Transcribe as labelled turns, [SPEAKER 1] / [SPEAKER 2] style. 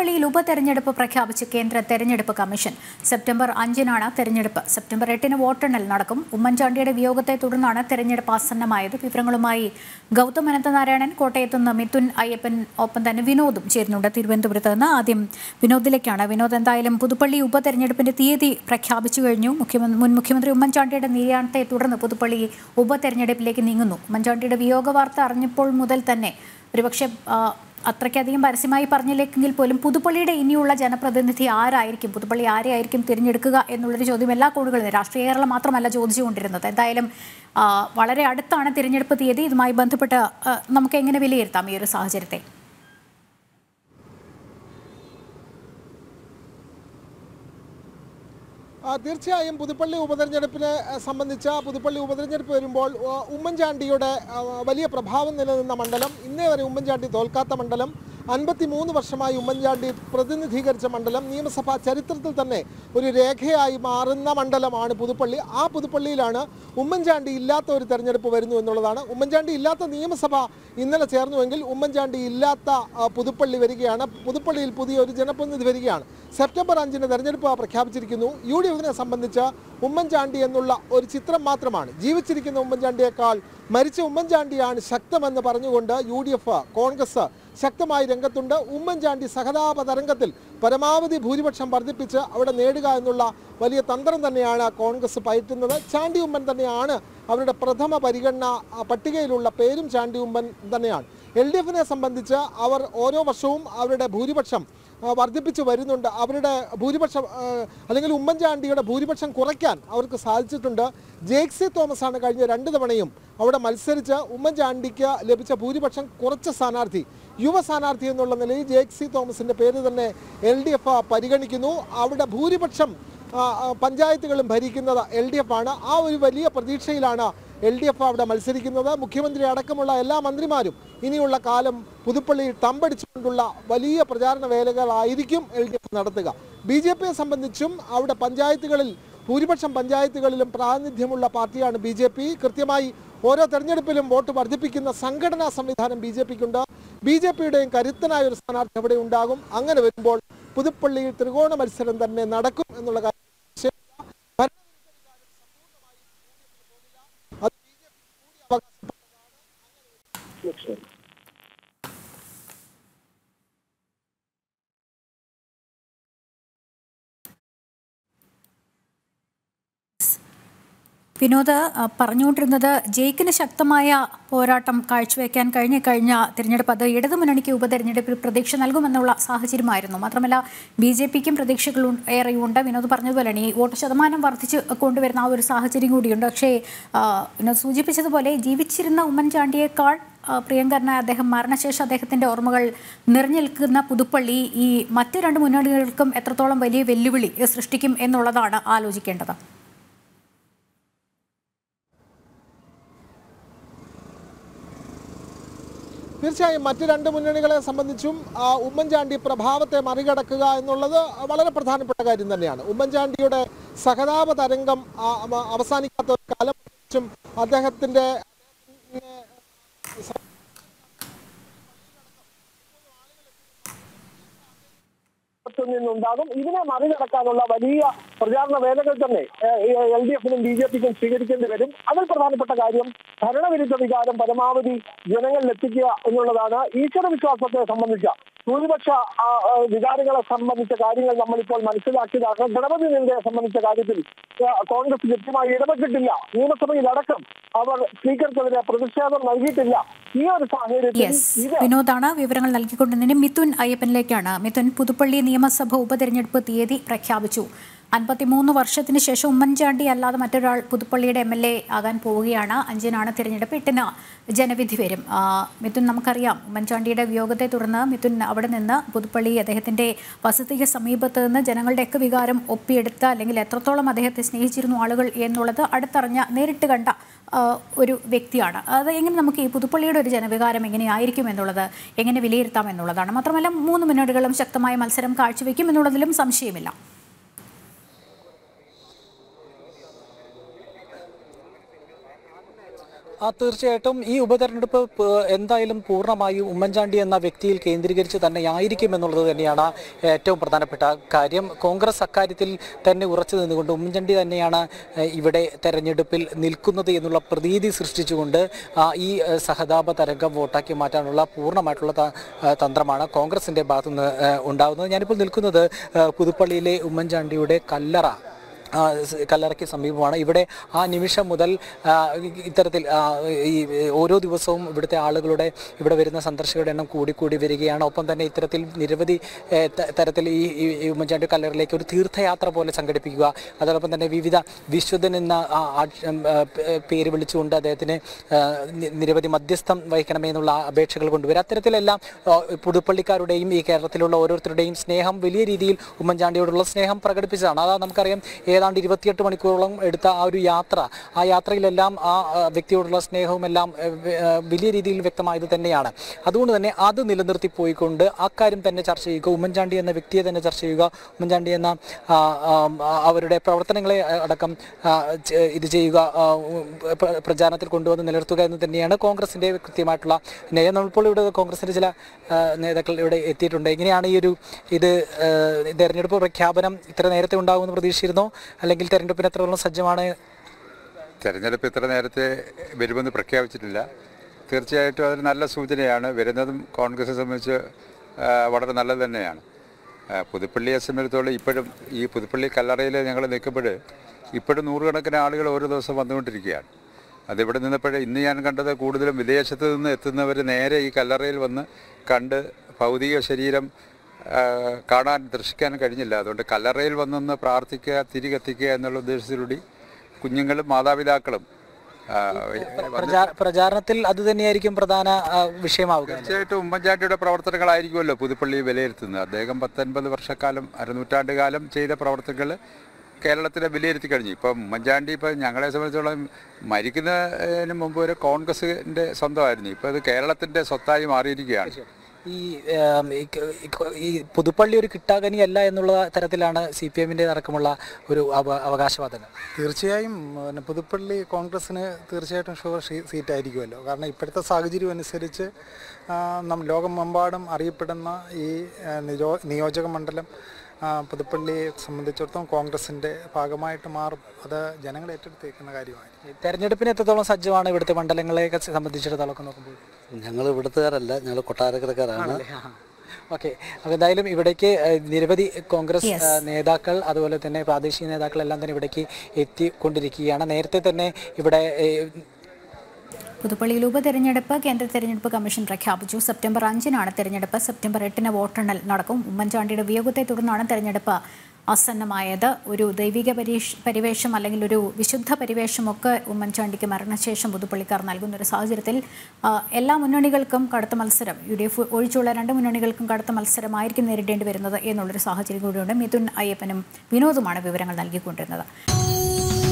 [SPEAKER 1] പുതുപ്പള്ളിയിൽ ഉപതെരഞ്ഞെടുപ്പ് പ്രഖ്യാപിച്ച് കേന്ദ്ര തെരഞ്ഞെടുപ്പ് കമ്മീഷൻ സെപ്റ്റംബർ അഞ്ചിനാണ് തെരഞ്ഞെടുപ്പ് സെപ്റ്റംബർ എട്ടിന് വോട്ടെണ്ണൽ നടക്കും ഉമ്മൻചാണ്ടിയുടെ വിയോഗത്തെ തുടർന്നാണ് തെരഞ്ഞെടുപ്പ് ആസന്നമായത് വിവരങ്ങളുമായി ഗൗതം അനന്തനാരായണൻ കോട്ടയത്ത് നിന്ന് മിഥുൻ അയ്യപ്പൻ ഒപ്പം തന്നെ വിനോദും ചേരുന്നുണ്ട് തിരുവനന്തപുരത്ത് നിന്ന് ആദ്യം വിനോദിലേക്കാണ് വിനോദ് എന്തായാലും പുതുപ്പള്ളി ഉപതെരഞ്ഞെടുപ്പിന്റെ തീയതി പ്രഖ്യാപിച്ചു കഴിഞ്ഞു മുഖ്യമന്ത്രി മുൻ മുഖ്യമന്ത്രി ഉമ്മൻചാണ്ടിയുടെ നിര്യാണത്തെ തുടർന്ന് പുതുപ്പള്ളി ഉപതെരഞ്ഞെടുപ്പിലേക്ക് നീങ്ങുന്നു ഉമ്മൻചാണ്ടിയുടെ വിയോഗ വാർത്ത അറിഞ്ഞപ്പോൾ മുതൽ തന്നെ ഒരുപക്ഷെ ആ, അത്രയ്ക്കധികം പരസ്യമായി പറഞ്ഞില്ലെങ്കിൽ പോലും പുതുപ്പള്ളിയുടെ ഇനിയുള്ള ജനപ്രതിനിധി ആരായിരിക്കും പുതുപ്പള്ളി ആരെയായിരിക്കും തിരഞ്ഞെടുക്കുക എന്നുള്ളൊരു ചോദ്യം എല്ലാ കോണുകളിലും രാഷ്ട്രീയ കേരളം മാത്രമല്ല ചോദിച്ചുകൊണ്ടിരുന്നത് എന്തായാലും ആ, വളരെ അടുത്താണ് തിരഞ്ഞെടുപ്പ് തീയതി ഇതുമായി ബന്ധപ്പെട്ട് ആ, നമുക്ക് എങ്ങനെ വിലയിരുത്താം ഈ ഒരു സാഹചര്യത്തെ
[SPEAKER 2] ആ, തീർച്ചയായും പുതുപ്പള്ളി ഉപതെരഞ്ഞെടുപ്പിനെ ആ, സംബന്ധിച്ച പുതുപ്പള്ളി ഉപതെരഞ്ഞെടുപ്പ് വരുമ്പോൾ ആ, ഉമ്മൻചാണ്ടിയുടെ ആ, വലിയ പ്രഭാവം നിലനിന്ന മണ്ഡലം ഇന്നേ വരെ ഉമ്മൻചാണ്ടി തോൽക്കാത്ത മണ്ഡലം അൻപത്തി മൂന്ന് വർഷമായി ഉമ്മൻചാണ്ടി പ്രതിനിധീകരിച്ച മണ്ഡലം നിയമസഭാ ചരിത്രത്തിൽ തന്നെ ഒരു രേഖയായി മാറുന്ന മണ്ഡലമാണ് പുതുപ്പള്ളി ആ പുതുപ്പള്ളിയിലാണ് ഉമ്മൻചാണ്ടി ഇല്ലാത്ത ഒരു തെരഞ്ഞെടുപ്പ് വരുന്നു എന്നുള്ളതാണ് ഉമ്മൻചാണ്ടി ഇല്ലാത്ത നിയമസഭ ഇന്നലെ ചേർന്നുവെങ്കിൽ ഉമ്മൻചാണ്ടി ഇല്ലാത്ത ആ, പുതുപ്പള്ളി വരികയാണ് പുതുപ്പള്ളിയിൽ പുതിയ ഒരു ജനപ്രതിനിധി വരികയാണ് സെപ്റ്റംബർ അഞ്ചിന് തെരഞ്ഞെടുപ്പ് പ്രഖ്യാപിച്ചിരിക്കുന്നു യു ഡി എഫിനെ സംബന്ധിച്ച് ഉമ്മൻചാണ്ടി എന്നുള്ള ഒരു ചിത്രം മാത്രമാണ് ജീവിച്ചിരിക്കുന്ന ഉമ്മൻചാണ്ടിയേക്കാൾ മരിച്ച ഉമ്മൻചാണ്ടിയാണ് ശക്തമെന്ന് പറഞ്ഞുകൊണ്ട് യു ഡി എഫ് കോൺഗ്രസ് ശക്തമായി രംഗത്തുണ്ട് ഉമ്മൻചാണ്ടി സഹതാപ തരംഗത്തിൽ പരമാവധി ഭൂരിപക്ഷം വർദ്ധിപ്പിച്ച് അവിടെ നേടുക എന്നുള്ള വലിയ തന്ത്രം തന്നെയാണ് കോൺഗ്രസ് പയറ്റുന്നത് ചാണ്ടി ഉമ്മൻ തന്നെയാണ് അവരുടെ പ്രഥമ പരിഗണന ആ, പട്ടികയിലുള്ള പേരും ചാണ്ടി ഉമ്മൻ തന്നെയാണ് എൽ ഡി എഫിനെ സംബന്ധിച്ച് അവർ ഓരോ വർഷവും അവരുടെ ഭൂരിപക്ഷം ആ, വർദ്ധിപ്പിച്ചു വരുന്നുണ്ട് അവരുടെ ഭൂരിപക്ഷം ആ, അല്ലെങ്കിൽ ഉമ്മൻചാണ്ടിയുടെ ഭൂരിപക്ഷം കുറയ്ക്കാൻ അവർക്ക് സാധിച്ചിട്ടുണ്ട് ജേക്സി തോമസ് ആണ് കഴിഞ്ഞ രണ്ട് തവണയും അവിടെ മത്സരിച്ച് ഉമ്മൻചാണ്ടിക്ക് ലഭിച്ച ഭൂരിപക്ഷം കുറച്ച സ്ഥാനാർത്ഥി യുവ സ്ഥാനാർത്ഥി എന്നുള്ള നിലയിൽ ജേക്സി തോമസിന്റെ പേര് തന്നെ എൽ ഡി എഫ് പരിഗണിക്കുന്നു അവിടെ ഭൂരിപക്ഷം ആ, ആ, പഞ്ചായത്തുകളും ഭരിക്കുന്നത് എൽ ഡി എഫ് ആണ് ആ ഒരു വലിയ പ്രതീക്ഷയിലാണ് എൽ ഡി എഫ് അവിടെ മത്സരിക്കുന്നത് മുഖ്യമന്ത്രി അടക്കമുള്ള എല്ലാ മന്ത്രിമാരും ഇനിയുള്ള കാലം പുതുപ്പള്ളിയിൽ തമ്പടിച്ചുകൊണ്ടുള്ള വലിയ പ്രചാരണ വേലകളായിരിക്കും എൽ ഡി എഫ് നടത്തുക ബി ജെ പിയെ സംബന്ധിച്ചും അവിടെ പഞ്ചായത്തുകളിൽ ഭൂരിപക്ഷം പഞ്ചായത്തുകളിലും പ്രാതിനിധ്യമുള്ള പാർട്ടിയാണ് ബി ജെ പി കൃത്യമായി ഓരോ തെരഞ്ഞെടുപ്പിലും വോട്ട് വർദ്ധിപ്പിക്കുന്ന സംഘടനാ സംവിധാനം ബി ജെ പിക്കുണ്ട് ബി ജെ പിയുടെയും കരുത്തനായ ഒരു സ്ഥാനാർത്ഥി അവിടെ ഉണ്ടാകും അങ്ങനെ വരുമ്പോൾ പുതുപ്പള്ളിയിൽ ത്രികോണ മത്സരം തന്നെ നടക്കും എന്നുള്ള കാര്യം നിശ്ചയമില്ല. ഭരണവിരുദ്ധ വികാരം സമ്പൂർണ്ണമായി യു.ഡി.എഫിന് പോകില്ല. അത് ബി ജെ പി കൂടി അവകാശപ്പെട്ടതാണ് അങ്ങനെ ഒരു ലക്ഷ്യം
[SPEAKER 1] വിനോദ് ആ, പറഞ്ഞുകൊണ്ടിരുന്നത് ജയിക്കിന് ശക്തമായ പോരാട്ടം കാഴ്ചവെക്കാൻ കഴിഞ്ഞ കഴിഞ്ഞ തിരഞ്ഞെടുപ്പ് അത് ഇടതുമുന്നണിക്ക് ഉപതെരഞ്ഞെടുപ്പിൽ പ്രതീക്ഷ നൽകുമെന്നുള്ള സാഹചര്യമായിരുന്നു മാത്രമല്ല ബി ജെ പിക്കും പ്രതീക്ഷകൾ ഉ- ഏറെയുണ്ട് വിനോദ് പറഞ്ഞതുപോലെ തന്നെ ഈ വോട്ട് ശതമാനം വർദ്ധിച്ച് കൊണ്ടുവരുന്ന ആ ഒരു സാഹചര്യം കൂടിയുണ്ട് പക്ഷേ ആ, വിനോദ് സൂചിപ്പിച്ചതുപോലെ ജീവിച്ചിരുന്ന ഉമ്മൻചാണ്ടിയേക്കാൾ ആ, പ്രിയങ്കരനായ അദ്ദേഹം മരണശേഷം അദ്ദേഹത്തിന്റെ ഓർമ്മകൾ നിറഞ്ഞു നിൽക്കുന്ന പുതുപ്പള്ളി ഈ മറ്റ് രണ്ട് മുന്നണികൾക്കും എത്രത്തോളം വലിയ വെല്ലുവിളി സൃഷ്ടിക്കും എന്നുള്ളതാണ് ആലോചിക്കേണ്ടത്
[SPEAKER 2] തീർച്ചയായും മറ്റ് രണ്ട് മുന്നണികളെ സംബന്ധിച്ചും ആ, ഉമ്മൻചാണ്ടി പ്രഭാവത്തെ മറികടക്കുക എന്നുള്ളത് വളരെ പ്രധാനപ്പെട്ട കാര്യം തന്നെയാണ് ഉമ്മൻചാണ്ടിയുടെ സഹതാപ തരംഗം ആ, അവ- അവസാനിക്കാത്ത ഒരു കാലം പ്രത്യേകിച്ചും അദ്ദേഹത്തിന്റെ
[SPEAKER 3] ത്തിൽ നിന്നുണ്ടാകും ഇതിനെ മറികടക്കാനുള്ള വലിയ പ്രചാരണ വേലകൾ തന്നെ എൽ ഡി എഫിനും ബി ജെ പിക്കും സ്വീകരിക്കേണ്ടി വരും അതിൽ പ്രധാനപ്പെട്ട കാര്യം ഭരണവിരുദ്ധ വികാരം പരമാവധി ജനങ്ങളിൽ എത്തിക്കുക എന്നുള്ളതാണ് ഈശ്വര വിശ്വാസത്തെ സംബന്ധിച്ച ഭൂരിപക്ഷ ആ, ആ, വികാരങ്ങളെ സംബന്ധിച്ച കാര്യങ്ങൾ നമ്മളിപ്പോൾ മനസ്സിലാക്കിയതാണ് ഗണപതി നിലയെ സംബന്ധിച്ച കാര്യത്തിൽ ആ, കോൺഗ്രസ് കൃത്യമായി ഇടപെട്ടിട്ടില്ല നിയമസഭയിലടക്കം അവർ സ്പീക്കർക്കെതിരെ പ്രതിഷേധം നൽകിയിട്ടില്ല ഈ ഒരു സാഹചര്യത്തിൽ
[SPEAKER 1] യെസ്
[SPEAKER 3] ഇത്
[SPEAKER 1] വിനോദാണ് വിവരങ്ങൾ നൽകിക്കൊണ്ടിരുന്നതിന് മിഥുൻ അയ്യപ്പനിലേക്കാണ് മിഥുൻ പുതുപ്പള്ളി നിയമസഭ ഉപതെരഞ്ഞെടുപ്പ് തീയതി പ്രഖ്യാപിച്ചു അൻപത്തിമൂന്ന് വർഷത്തിന് ശേഷം ഉമ്മൻചാണ്ടി അല്ലാതെ മറ്റൊരാൾ പുതുപ്പള്ളിയുടെ എം എൽ എ ആകാൻ പോവുകയാണ് അഞ്ചിനാണ് തിരഞ്ഞെടുപ്പ് എട്ടിന് ജനവിധി വരും ആ, മിഥുൻ നമുക്കറിയാം ഉമ്മൻചാണ്ടിയുടെ വിയോഗത്തെ തുടർന്ന് മിഥുൻ അവിടെ നിന്ന് പുതുപ്പള്ളി അദ്ദേഹത്തിന്റെ വസതിക്ക് സമീപത്ത് നിന്ന് ജനങ്ങളുടെയൊക്കെ വികാരം ഒപ്പിയെടുത്ത അല്ലെങ്കിൽ എത്രത്തോളം അദ്ദേഹത്തെ സ്നേഹിച്ചിരുന്നു ആളുകൾ എന്നുള്ളത് അടുത്തറിഞ്ഞ നേരിട്ട് കണ്ട ആ, ഒരു വ്യക്തിയാണ് അത് എങ്ങനെ നമുക്ക് ഈ പുതുപ്പള്ളിയുടെ ഒരു ജനവികാരം എങ്ങനെയായിരിക്കും എന്നുള്ളത് എങ്ങനെ വിലയിരുത്താം എന്നുള്ളതാണ് മാത്രമല്ല മൂന്ന് മുന്നണികളും ശക്തമായ മത്സരം കാഴ്ചവെക്കും എന്നുള്ളതിലും സംശയമില്ല
[SPEAKER 2] ആ,
[SPEAKER 4] ആ തീർച്ചയായിട്ടും ഈ ഉപതെരഞ്ഞെടുപ്പ് പ- എന്തായാലും പൂർണ്ണമായും ഉമ്മൻചാണ്ടി എന്ന വ്യക്തിയിൽ കേന്ദ്രീകരിച്ച് തന്നെ ആയിരിക്കും എന്നുള്ളത് തന്നെയാണ് ഏറ്റവും പ്രധാനപ്പെട്ട കാര്യം കോൺഗ്രസ് അക്കാര്യത്തിൽ തന്നെ ഉറച്ചു നിന്നുകൊണ്ട് ഉമ്മൻചാണ്ടി തന്നെയാണ് ഏഹ്, ഇവിടെ തെരഞ്ഞെടുപ്പിൽ നിൽക്കുന്നത് എന്നുള്ള പ്രതീതി സൃഷ്ടിച്ചുകൊണ്ട് ആ, ഈ ഏഹ്, സഹതാപ തരംഗം വോട്ടാക്കി മാറ്റാനുള്ള പൂർണ്ണമായിട്ടുള്ള ത- ഏഹ്, തന്ത്രമാണ് കോൺഗ്രസിന്റെ ഭാഗത്തു നിന്ന് ഏഹ്, ഉണ്ടാകുന്നത് ഞാനിപ്പോൾ നിൽക്കുന്നത് ഏഹ്, പുതുപ്പള്ളിയിലെ ഉമ്മൻചാണ്ടിയുടെ കല്ലറ ആ, സ് കല്ലറയ്ക്ക് സമീപമാണ് ഇവിടെ ആ നിമിഷം മുതൽ ആ, ഇ- ഇത്തരത്തിൽ ആ, ഈ ഓരോ ദിവസവും ഇവിടുത്തെ ആളുകളുടെ ഇവിടെ വരുന്ന സന്ദർശകരുടെ എണ്ണം കൂടിക്കൂടി വരികയാണ് ഒപ്പം തന്നെ ഇത്തരത്തിൽ നിരവധി ഏ, ത- തരത്തിൽ ഈ ഈ- ഈ ഉമ്മൻചാണ്ടി കല്ലറയിലേക്ക് ഒരു തീർത്ഥയാത്ര പോലെ സംഘടിപ്പിക്കുക അതോടൊപ്പം തന്നെ വിവിധ വിശുദ്ധൻ എന്ന ആ, ആ, ഉം, ആ, പേ- പേര് വിളിച്ചുകൊണ്ട് അദ്ദേഹത്തിന് ആ, നി- നിരവധി മധ്യസ്ഥം വഹിക്കണമെന്നുള്ള അപേക്ഷകൾ കൊണ്ടുവരും അത്തരത്തിലെല്ലാം ആ, പുതുപ്പള്ളിക്കാരുടെയും ഈ കേരളത്തിലുള്ള ഓരോരുത്തരുടെയും സ്നേഹം വലിയ രീതിയിൽ ഉമ്മൻചാണ്ടിയോടുള്ള സ്നേഹം പ്രകടിപ്പിച്ചതാണ് അതാ നമുക്കറിയാം ഏതാണ്ട് ഇരുപത്തിയെട്ട് മണിക്കൂറോളം എടുത്ത ആ ഒരു യാത്ര ആ യാത്രയിലെല്ലാം ആ ആ, വ്യക്തിയോടുള്ള സ്നേഹവും എല്ലാം ഏ, വ- ഏ, വലിയ രീതിയിൽ വ്യക്തമായത് തന്നെയാണ് അതുകൊണ്ട് തന്നെ അത് നിലനിർത്തി പോയിക്കൊണ്ട് ആ കാര്യം തന്നെ ചർച്ച ചെയ്യുക ഉമ്മൻചാണ്ടി എന്ന വ്യക്തിയെ തന്നെ ചർച്ച ചെയ്യുക ഉമ്മൻചാണ്ടി എന്ന ആ, ആ, ആ, അവരുടെ പ്രവർത്തനങ്ങളെ അടക്കം ആ, ചെ- ഇത് ചെയ്യുക ആ, ഉം, പ്ര- പ്രചാരണത്തിൽ കൊണ്ടുവന്ന് നിലനിർത്തുക എന്ന് തന്നെയാണ് കോൺഗ്രസിന്റെ കൃത്യമായിട്ടുള്ള നയം നമ്മളിപ്പോൾ ഇവിടെ കോൺഗ്രസിന്റെ ചില ആ, നേതാക്കൾ ഇവിടെ എത്തിയിട്ടുണ്ട് എങ്ങനെയാണ് ഈ ഒരു ഇത് ആ, തെരഞ്ഞെടുപ്പ് പ്രഖ്യാപനം ഇത്ര നേരത്തെ ഉണ്ടാകുമെന്ന് പ്രതീക്ഷിച്ചിരുന്നോ അല്ലെങ്കിൽ തെരഞ്ഞെടുപ്പിന് എത്രത്തോളം സജ്ജമാണ്
[SPEAKER 5] തെരഞ്ഞെടുപ്പ് ഇത്ര നേരത്തെ വരുമെന്ന് പ്രഖ്യാപിച്ചിട്ടില്ല തീർച്ചയായിട്ടും അതൊരു നല്ല സൂചനയാണ് വരുന്നതും കോൺഗ്രസിനെ സംബന്ധിച്ച് ആ, വളരെ നല്ലത് തന്നെയാണ് ആ, പുതുപ്പള്ളിയെ സംബന്ധിച്ചോളം ഇപ്പോഴും ഈ പുതുപ്പള്ളി കല്ലറയിൽ ഞങ്ങൾ നിൽക്കുമ്പോൾ ഇപ്പോഴും നൂറുകണക്കിന് ആളുകൾ ഓരോ ദിവസം വന്നുകൊണ്ടിരിക്കുകയാണ് അതിവിടെ നിന്നപ്പോഴേ ഇന്ന് ഞാൻ കണ്ടത് കൂടുതലും വിദേശത്ത് നിന്ന് എത്തുന്നവർ നേരെ ഈ കല്ലറയിൽ വന്ന് കണ്ട് ഭൗതിക ശരീരം ആ, കാണാൻ ദർശിക്കാൻ കഴിഞ്ഞില്ല അതുകൊണ്ട് കല്ലറയിൽ വന്നൊന്ന് പ്രാർത്ഥിക്കുക തിരി കത്തിക്കുക എന്നുള്ള ഉദ്ദേശത്തിലൂടെ കുഞ്ഞുങ്ങളും മാതാപിതാക്കളും ആ,
[SPEAKER 4] പ്രചാ- പ്രചാരണത്തിൽ അത് തന്നെയായിരിക്കും പ്രധാന ആ, വിഷയമാവുക
[SPEAKER 5] തീർച്ചയായിട്ടും ഉമ്മൻചാണ്ടിയുടെ പ്രവർത്തനങ്ങളായിരിക്കുമല്ലോ പുതുപ്പള്ളി വിലയിരുത്തുന്നത് അദ്ദേഹം പത്തൊൻപത് വർഷക്കാലം അരനൂറ്റാണ്ട് കാലം ചെയ്ത പ്രവർത്തനങ്ങൾ കേരളത്തിലെ വിലയിരുത്തി കഴിഞ്ഞു ഇപ്പം ഉമ്മൻചാണ്ടി ഇപ്പം ഞങ്ങളെ സംബന്ധിച്ചോളം മരിക്കുന്നതിന് മുമ്പ് വരെ കോൺഗ്രസിൻ്റെ സ്വന്തമായിരുന്നു ഇപ്പോൾ അത് കേരളത്തിൻ്റെ സ്വത്തായി മാറിയിരിക്കുകയാണ്
[SPEAKER 4] ഈ ഏം, ഈ ക- ഈ ക- ഈ പുതുപ്പള്ളി ഒരു കിട്ടാകനിയല്ല എന്നുള്ള തരത്തിലാണ് സി പി എമ്മിൻ്റെ അടക്കമുള്ള ഒരു അവ- അവകാശവാദങ്ങൾ
[SPEAKER 6] തീർച്ചയായും പിന്നെ പുതുപ്പള്ളി കോൺഗ്രസ്സിന് തീർച്ചയായിട്ടും ഷുവർ സീറ്റ് ആയിരിക്കുമല്ലോ കാരണം ഇപ്പോഴത്തെ സാഹചര്യം അനുസരിച്ച് ആ, നം ലോകമെമ്പാടും അറിയപ്പെടുന്ന ഈ ആ, നിയോ നിയോജക മണ്ഡലം ആ, പുതുപ്പള്ളിയെ സംബന്ധിച്ചിടത്തോളം കോൺഗ്രസിൻ്റെ ഭാഗമായിട്ട് മാറും അത് ജനങ്ങൾ ഏറ്റെടുത്തേക്കുന്ന കാര്യമാണ്
[SPEAKER 4] തെരഞ്ഞെടുപ്പിന് എത്രത്തോളം സജ്ജമാണ് ഇവിടുത്തെ മണ്ഡലങ്ങളെയൊക്കെ സംബന്ധിച്ചിടത്തോളം ഒക്കെ നോക്കുമ്പോൾ
[SPEAKER 7] ഞങ്ങൾ ഇവിടുത്തുകാരല്ല ഞങ്ങൾ കൊട്ടാരക്കരക്കാരാണ്
[SPEAKER 4] ഓക്കെ അപ്പോൾ എന്തായാലും ഇവിടേക്ക് ഏഹ്, നിരവധി കോൺഗ്രസ് ഏഹ്, നേതാക്കൾ അതുപോലെ തന്നെ പ്രാദേശിക നേതാക്കളെല്ലാം തന്നെ ഇവിടേക്ക് എത്തിക്കൊണ്ടിരിക്കുകയാണ് നേരത്തെ തന്നെ ഇവിടെ ഏഹ്,
[SPEAKER 1] പുതുപ്പള്ളിയിൽ ഉപതെരഞ്ഞെടുപ്പ് കേന്ദ്ര തെരഞ്ഞെടുപ്പ് കമ്മീഷൻ പ്രഖ്യാപിച്ചു സെപ്റ്റംബർ അഞ്ചിനാണ് തെരഞ്ഞെടുപ്പ് സെപ്റ്റംബർ എട്ടിന് വോട്ടെണ്ണൽ നടക്കും ഉമ്മൻചാണ്ടിയുടെ വിയോഗത്തെ തുടർന്നാണ് തെരഞ്ഞെടുപ്പ് ആസന്നമായത് ഒരു ദൈവിക പരീക്ഷ പരിവേഷം അല്ലെങ്കിൽ ഒരു വിശുദ്ധ പരിവേഷമൊക്കെ ഉമ്മൻചാണ്ടിക്ക് മരണശേഷം പുതുപ്പള്ളിക്കാർ നൽകുന്ന ഒരു സാഹചര്യത്തിൽ ആ, എല്ലാ മുന്നണികൾക്കും കടുത്ത മത്സരം യു ഡി എഫ് ഒഴിച്ചുള്ള രണ്ട് മുന്നണികൾക്കും കടുത്ത മത്സരമായിരിക്കും നേരിടേണ്ടി വരുന്നത് എന്നുള്ളൊരു സാഹചര്യം കൂടിയുണ്ട് മിഥുൻ അയ്യപ്പനും വിനോദുമാണ് വിവരങ്ങൾ നൽകിക്കൊണ്ടിരുന്നത്